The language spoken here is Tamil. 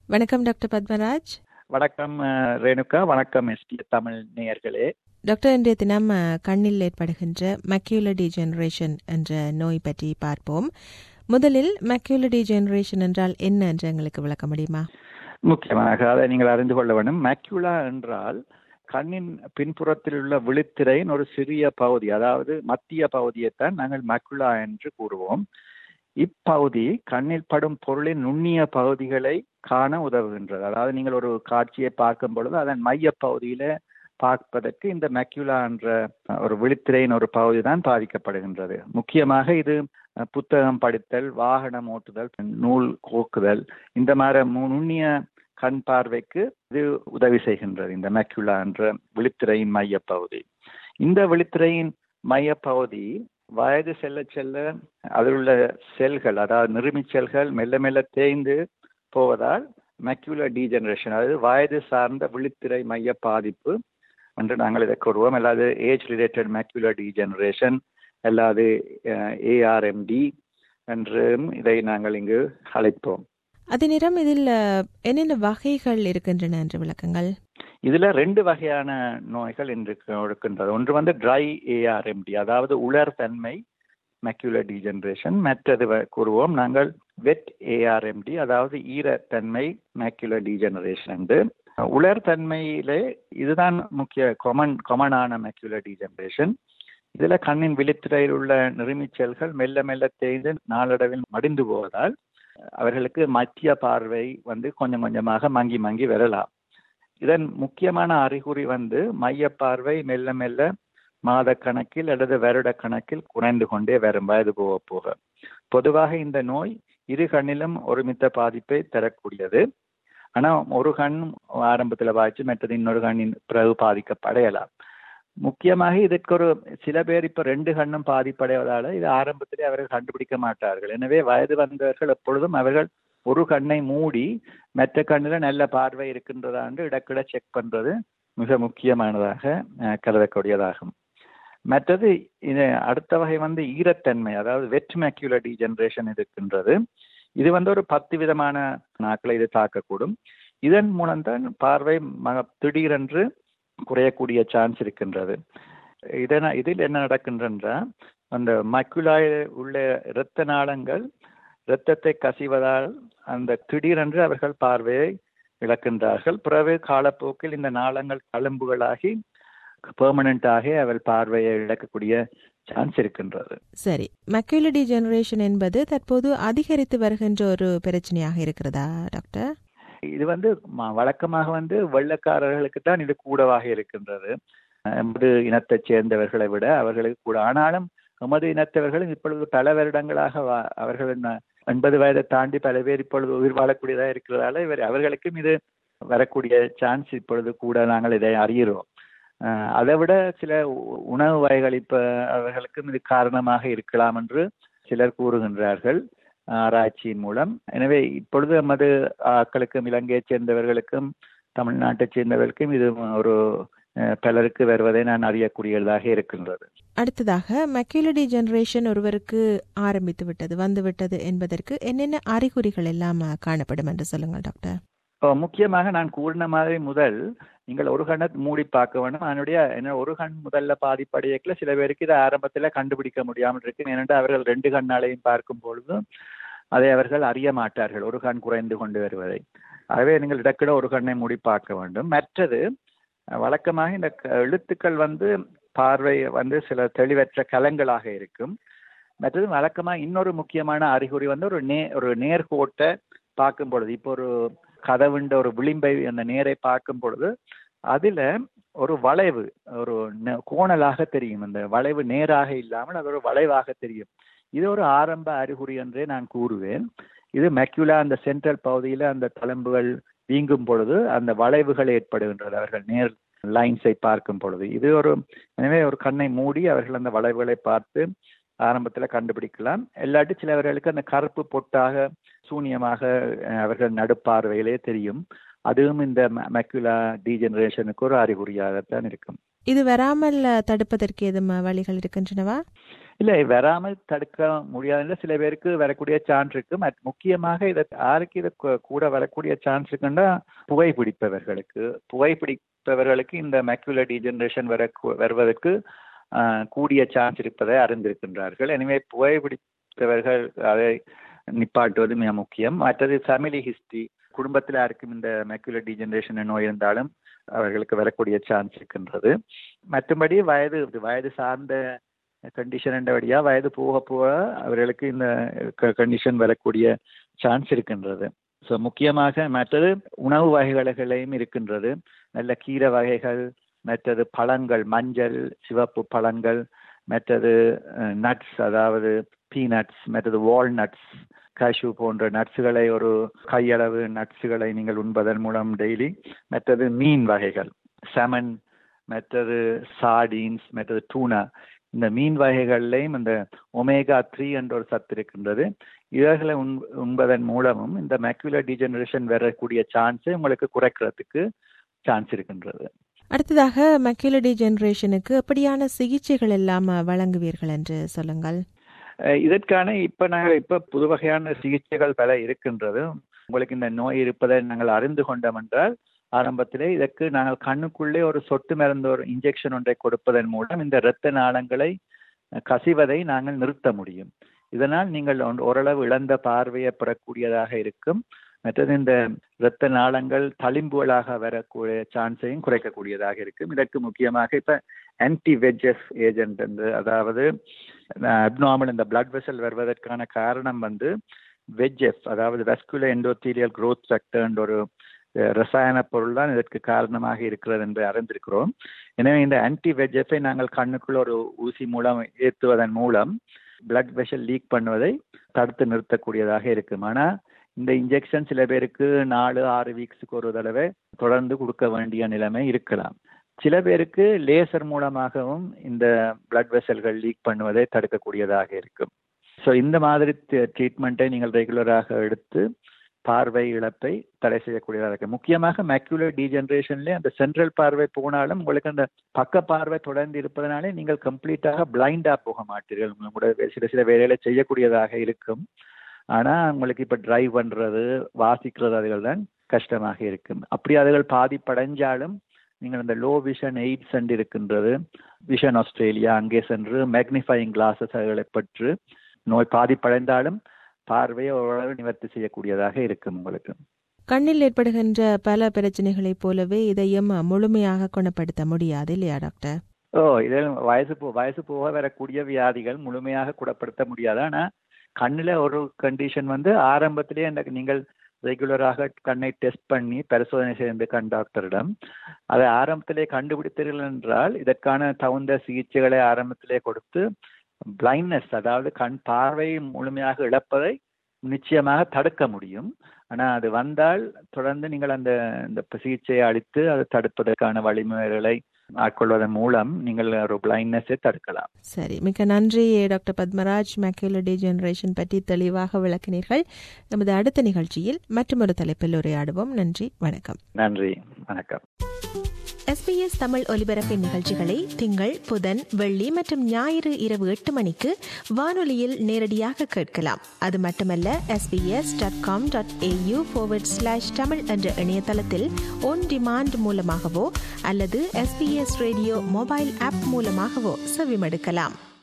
வணக்கம் டாக்டர் பத்மராஜ் வணக்கம் அஹ், ரேணுகா வணக்கம் எஸ்டி தமிழ் நேயர்களே டாக்டர் இன்றைய தினம் அஹ், கண்ணில் ஏற்படுகின்ற மக்யூலர் டீஜெனரேஷன் என்ற நோய் பற்றி பார்ப்போம் முதலில் மக்யூலர் டீஜெனரேஷன் என்றால் என்ன என்று எங்களுக்கு விளக்க முடியுமா முக்கியமாக அதை நீங்கள் அறிந்து கொள்ள வேண்டும் மேக்யூலா என்றால் கண்ணின் பின்புறத்தில் உள்ள விழித்திரையின் ஒரு சிறிய பகுதி அதாவது மத்திய பகுதியைத்தான் நாங்கள் மேக்குலா என்று கூறுவோம் இப்பகுதி கண்ணில் படும் பொருளின் நுண்ணிய பகுதிகளை காண உதவுகின்றது அதாவது நீங்கள் ஒரு காட்சியை பார்க்கும் பொழுது அதன் மைய பகுதியில பார்ப்பதற்கு இந்த மெக்யூலா என்ற ஒரு விழித்திரையின் ஒரு பகுதி தான் பாதிக்கப்படுகின்றது முக்கியமாக இது அஹ், புத்தகம் படித்தல் வாகனம் ஓட்டுதல் நூல் கோக்குதல் இந்த மாதிரி மு- நுண்ணிய கண் பார்வைக்கு இது உதவி செய்கின்றது இந்த மெக்யூலா என்ற விழித்திரையின் மையப்பகுதி இந்த விழித்திரையின் மையப்பகுதி வயது செல்ல செல்ல அதில் உள்ள செல்கள் அதாவது நிருமிச் செல்கள் மெல்ல மெல்ல தேய்ந்து போவதால் மெக்யூலர் டீஜெனரேஷன் அதாவது வயது சார்ந்த விழித்திரை மைய பாதிப்பு என்று நாங்கள் இதை கூறுவோம் அல்லாது ஏஜ் ரிலேட்டட் மேக்யூலர் டீஜெனரேஷன் அல்லாது ஏஆர்எம்டி என்றும் இதை நாங்கள் இங்கு அழைப்போம் அதே நேரம் இதில் அஹ், என்னென்ன வகைகள் இருக்கின்றன என்ற விளக்கங்கள் இதுல ரெண்டு வகையான நோய்கள் இன்று இருக்கின்றது ஒன்று வந்து ட்ரை ஏஆர்எம்டி அதாவது உலர் தன்மை மெக்யூலர் டீஜெனரேஷன் மற்றது வ- கூறுவோம் நாங்கள் வெட் ஏஆர்எம்டி அதாவது ஈரத்தன்மை மேக்யூலர் டீஜெனரேஷன் என்று உலர் தன்மையிலே இதுதான் முக்கிய கொமன் கொமனான மேக்யூலர் டீஜெனரேஷன் இதுல கண்ணின் விழித்திரையில் உள்ள நிருமிச் செல்கள் மெல்ல மெல்ல தேய்ந்து நாளடைவில் மடிந்து போவதால் அவர்களுக்கு மத்திய பார்வை வந்து கொஞ்சம் கொஞ்சமாக மங்கி மங்கி வரலாம் இதன் முக்கியமான அறிகுறி வந்து மைய பார்வை மெல்ல மெல்ல மாத கணக்கில் அல்லது வருட கணக்கில் குறைந்து கொண்டே வரும் வயது போக போக பொதுவாக இந்த நோய் இரு கண்ணிலும் ஒருமித்த பாதிப்பை தரக்கூடியது ஆனா ஒரு கண் ஆரம்பத்துல பாதிச்சு மற்றது இன்னொரு கண்ணின் பிறகு பாதிக்கப்படையலாம் முக்கியமாக இதற்கு ஒரு சில பேர் இப்ப ரெண்டு கண்ணும் பாதிப்படைவதால இது ஆரம்பத்திலே அவர்கள் கண்டுபிடிக்க மாட்டார்கள் எனவே வயது வந்தவர்கள் எப்பொழுதும் அவர்கள் ஒரு கண்ணை மூடி மற்ற கண்ணுல நல்ல பார்வை இருக்கின்றதான்னு இடக்கிட செக் பண்றது மிக முக்கியமானதாக அஹ், கருதக்கூடியதாகும் மற்றது இது அடுத்த வகை வந்து ஈரத்தன்மை அதாவது வெட் மேக்யூலர் டீஜெனரேஷன் இருக்கின்றது இது வந்து ஒரு பத்து விதமான நாட்களை இது தாக்கக்கூடும் இதன் மூலம்தான் பார்வை ம- திடீரென்று குறையக்கூடிய சான்ஸ் இருக்கின்றது இதன இதில் என்ன நடக்கின்றன அந்த மக்குலாயில் உள்ள இரத்த நாளங்கள் இரத்தத்தை கசிவதால் அந்த திடீரென்று அவர்கள் பார்வையை இழக்கின்றார்கள் பிறகு காலப்போக்கில் இந்த நாளங்கள் தழும்புகளாகி பெர்மனண்டாக அவள் பார்வையை இழக்கக்கூடிய சான்ஸ் இருக்கின்றது சரி மக்யூலர் டீஜெனரேஷன் என்பது தற்போது அதிகரித்து வருகின்ற ஒரு பிரச்சனையாக இருக்கிறதா டாக்டர் இது வந்து ம- வழக்கமாக வந்து வெள்ளக்காரர்களுக்கு தான் இது கூடவாக இருக்கின்றது எமது இனத்தைச் சேர்ந்தவர்களை விட அவர்களுக்கு கூட ஆனாலும் எமது இனத்தவர்கள் இப்பொழுது பல வருடங்களாக வா- அவர்கள் ந- எண்பது வயதை தாண்டி பல பேர் இப்பொழுது உயிர் வாழக்கூடியதாக இருக்கிறதால இவர் அவர்களுக்கும் இது வரக்கூடிய சான்ஸ் இப்பொழுது கூட நாங்கள் இதை அறிகிறோம் அஹ் அதை விட சில உ- உணவு வகைகள் இப்ப அவர்களுக்கும் இது காரணமாக இருக்கலாம் என்று சிலர் கூறுகின்றார்கள் ஆராய்ச்சியின் மூலம் எனவே இப்பொழுது நமது ஆக்களுக்கும் இலங்கையைச் சேர்ந்தவர்களுக்கும் தமிழ்நாட்டைச் சேர்ந்தவர்களுக்கும் இது ஒரு அஹ், பலருக்கு வருவதை நான் அறியக்கூடியதாக இருக்கின்றது அடுத்ததாக மக்யூலர் டீஜெனரேஷன் ஒருவருக்கு ஆரம்பித்து விட்டது வந்து விட்டது என்பதற்கு என்னென்ன அறிகுறிகள் எல்லாம் அஹ், காணப்படும் என்று சொல்லுங்கள் டாக்டர் இப்போ முக்கியமாக நான் கூறின மாதிரி முதல் நீங்கள் ஒரு கண்ணை மூடி பார்க்க வேண்டும் அதனுடைய என்ன ஒரு கண் முதல்ல பாதிப்படையக்கில் சில பேருக்கு இதை ஆரம்பத்தில் கண்டுபிடிக்க முடியாமல் இருக்கு ஏனென்றால் அவர்கள் ரெண்டு கண்ணாலையும் பார்க்கும் பொழுது அதை அவர்கள் அறிய மாட்டார்கள் ஒரு கண் குறைந்து கொண்டு வருவதை ஆகவே நீங்கள் இடக்கிட ஒரு கண்ணை மூடி பார்க்க வேண்டும் மற்றது அஹ், வழக்கமாக இந்த க- எழுத்துக்கள் வந்து பார்வை வந்து சில தெளிவற்ற கலங்களாக இருக்கும் மற்றது வழக்கமாக இன்னொரு முக்கியமான அறிகுறி வந்து ஒரு நே ஒரு நேர்கோட்டை பார்க்கும் பொழுது இப்போ ஒரு கதவுண்ட ஒரு விளிம்பை அந்த நேரை பார்க்கும் பொழுது அதுல ஒரு வளைவு ஒரு ந- கோணலாக தெரியும் அந்த வளைவு நேராக இல்லாமல் அது ஒரு வளைவாக தெரியும் இது ஒரு ஆரம்ப அறிகுறி என்றே நான் கூறுவேன் இது மெக்யூலா அந்த சென்ட்ரல் பகுதியில அந்த தழும்புகள் வீங்கும் பொழுது அந்த வளைவுகள் ஏற்படுகின்றது அவர்கள் நேர் லைன்ஸை பார்க்கும் பொழுது இது ஒரு எனவே ஒரு கண்ணை மூடி அவர்கள் அந்த வளைவுகளை பார்த்து ஆரம்பத்தில் கண்டுபிடிக்கலாம் இல்லாட்டி சிலவர்களுக்கு அந்த கருப்பு பொட்டாக சூனியமாக அஹ், அவர்கள் நடுப்பார்வையிலே தெரியும் அதுவும் இந்த மெக்குலா டீஜெனரேஷனுக்கு ஒரு அறிகுறியாகத்தான் இருக்கும் இது வராமல் அஹ், தடுப்பதற்கு ஏதும் அஹ், வழிகள் இருக்கின்றனவா இல்லை வராமல் தடுக்க முடியாதுன்ற சில பேருக்கு வரக்கூடிய சான்ஸ் இருக்கு முக்கியமாக இதை யாருக்கு இதை கூட வரக்கூடிய சான்ஸ் இருக்குன்னா புகைப்பிடிப்பவர்களுக்கு புகைப்பிடிப்பவர்களுக்கு இந்த மேக்குலர் டீஜெனரேஷன் வர வருவதற்கு கூடிய சான்ஸ் இருப்பதை அறிந்திருக்கின்றார்கள் எனவே புகைப்பிடிப்பவர்கள் அதை நிப்பாட்டுவது மிக முக்கியம் மற்றது ஃபேமிலி ஹிஸ்டரி குடும்பத்தில் யாருக்கும் இந்த மேக்குலர் டீஜெனரேஷன் நோய் இருந்தாலும் அவர்களுக்கு வரக்கூடிய சான்ஸ் இருக்கின்றது மற்றபடி வயது வயது சார்ந்த கண்டிஷன் என்றபடியா வயது போக போக அவர்களுக்கு இந்த கண்டிஷன் வரக்கூடிய சான்ஸ் இருக்கின்றது ஸோ முக்கியமாக மற்றது உணவு வகைகளையும் இருக்கின்றது நல்ல கீரை வகைகள் மற்றது பழங்கள் மஞ்சள் சிவப்பு பழங்கள் மற்றது நட்ஸ் அதாவது பீனட்ஸ் மற்றது வால்நட்ஸ் கேஷ்யூ போன்ற நட்ஸுகளை ஒரு கையளவு நட்ஸுகளை நீங்கள் உண்பதன் மூலம் டெய்லி மற்றது மீன் வகைகள் செமன் மற்றது சார்டீன்ஸ் மற்றது டூனா இந்த மீன் வகைகள்லையும் இந்த ஒமேகா த்ரீ என்ற ஒரு சத்து இருக்கின்றது இவர்களை உண் உண்பதன் மூலமும் இந்த மேக்குலர் டீஜெனரேஷன் வரக்கூடிய சான்ஸை உங்களுக்கு குறைக்கிறதுக்கு சான்ஸ் இருக்கின்றது அடுத்ததாக மக்யூலர் டீஜெனரேஷனுக்கு எப்படியான சிகிச்சைகள் எல்லாம் வழங்குவீர்கள் என்று சொல்லுங்கள் இதற்கான இப்ப நாங்கள் இப்ப புது வகையான சிகிச்சைகள் பல இருக்கின்றது உங்களுக்கு இந்த நோய் இருப்பதை நாங்கள் அறிந்து கொண்டோம் என்றால் ஆரம்பத்திலே இதற்கு நாங்கள் கண்ணுக்குள்ளே ஒரு சொட்டு மருந்து ஒரு இன்ஜெக்ஷன் ஒன்றை கொடுப்பதன் மூலம் இந்த இரத்த நாளங்களை கசிவதை நாங்கள் நிறுத்த முடியும் இதனால் நீங்கள் ஓரளவு இழந்த பார்வையை பெறக்கூடியதாக இருக்கும் மற்றது இந்த இரத்த நாளங்கள் தளிம்புகளாக வரக்கூடிய சான்ஸையும் குறைக்கக்கூடியதாக இருக்கும் இதற்கு முக்கியமாக இப்ப ஆன்டி வெஜ்எஃப் ஏஜென்ட் என்று அதாவது அப்நார்மல் இந்த பிளட் வெசல் வருவதற்கான காரணம் வந்து வெஜ்எஃப் அதாவது வெஸ்குலர் எண்டோத்தீரியல் க்ரோத் ஃபேக்டர் ஒரு ரசாயன பொருள் தான் இதற்கு காரணமாக இருக்கிறது என்று அறிந்திருக்கிறோம் எனவே இந்த ஆன்டி வெஜ்எஃபை நாங்கள் கண்ணுக்குள் ஒரு ஊசி மூலம் ஏற்றுவதன் மூலம் பிளட் வெஷல் லீக் பண்ணுவதை தடுத்து நிறுத்தக்கூடியதாக இருக்கும் ஆனால் இந்த இன்ஜெக்ஷன் சில பேருக்கு நாலு ஆறு வீக்ஸுக்கு ஒரு தடவை தொடர்ந்து கொடுக்க வேண்டிய நிலைமை இருக்கலாம் சில பேருக்கு லேசர் மூலமாகவும் இந்த பிளட் வெசல்கள் லீக் பண்ணுவதை தடுக்கக்கூடியதாக இருக்கும் ஸோ இந்த மாதிரி ட்ரீட்மெண்ட்டை நீங்கள் ரெகுலராக எடுத்து பார்வை இழப்பை தடை செய்யக்கூடியதாக இருக்கு முக்கியமாக மேக்குலர் டீஜெனரேஷன்லேயே அந்த சென்ட்ரல் பார்வை போனாலும் உங்களுக்கு அந்த பக்க பார்வை தொடர்ந்து இருப்பதனாலே நீங்கள் கம்ப்ளீட்டாக பிளைண்டாக போக மாட்டீர்கள் உங்களோட சில சில வேலைகளை செய்யக்கூடியதாக இருக்கும் ஆனால் உங்களுக்கு இப்போ டிரைவ் பண்ணுறது வாசிக்கிறது அதுகள் தான் கஷ்டமாக இருக்கும் அப்படி அதுகள் பாதிப்படைஞ்சாலும் நீங்கள் அந்த லோ விஷன் எயிட் சென்ட் இருக்கின்றது விஷன் ஆஸ்திரேலியா அங்கே சென்று மேக்னிஃபையிங் கிளாஸஸ் அதுகளை பெற்று நோய் பாதிப்படைந்தாலும் பார்வையை ஓரளவு நிவர்த்தி செய்யக்கூடியதாக இருக்கும் உங்களுக்கு கண்ணில் ஏற்படுகின்ற பல பிரச்சனைகளைப் போலவே இதையும் முழுமையாக குணப்படுத்த முடியாது இல்லையா டாக்டர் ஓ இதில் வயசு போ வயசு போக வரக்கூடிய வியாதிகள் முழுமையாக குணப்படுத்த முடியாது ஆனால் கண்ணில் ஒரு கண்டிஷன் வந்து ஆரம்பத்திலே அந்த நீங்கள் ரெகுலராக கண்ணை டெஸ்ட் பண்ணி பரிசோதனை செய்து கண் டாக்டரிடம் அதை ஆரம்பத்திலே கண்டுபிடித்தீர்கள் என்றால் இதற்கான தகுந்த சிகிச்சைகளை ஆரம்பத்திலே கொடுத்து பிளைண்ட்னஸ் அதாவது கண் பார்வை முழுமையாக இழப்பதை நிச்சயமாக தடுக்க முடியும் ஆனால் அது வந்தால் தொடர்ந்து நீங்கள் அந்த இந்த சிகிச்சையை அளித்து அதை தடுப்பதற்கான வழிமுறைகளை ஆட்கொள்வதன் மூலம் நீங்கள் ஒரு பிளைண்ட்னஸை தடுக்கலாம் சரி மிக்க நன்றி டாக்டர் பத்மராஜ் மேக்குலர் டீஜெனரேஷன் பற்றி தெளிவாக விளக்கினீர்கள் நமது அடுத்த நிகழ்ச்சியில் மற்றொரு தலைப்பில் உரையாடுவோம் நன்றி வணக்கம் நன்றி வணக்கம் எஸ்பிஎஸ் தமிழ் ஒலிபரப்பின் நிகழ்ச்சிகளை திங்கள் புதன் வெள்ளி மற்றும் ஞாயிறு இரவு எட்டு மணிக்கு வானொலியில் நேரடியாக கேட்கலாம் அது மட்டுமல்ல S B S dot com dot A U forward slash Tamil என்ற இணையதளத்தில் ஒன் டிமாண்ட் மூலமாகவோ அல்லது எஸ்பிஎஸ் ரேடியோ மொபைல் ஆப் மூலமாகவோ செவிமடுக்கலாம்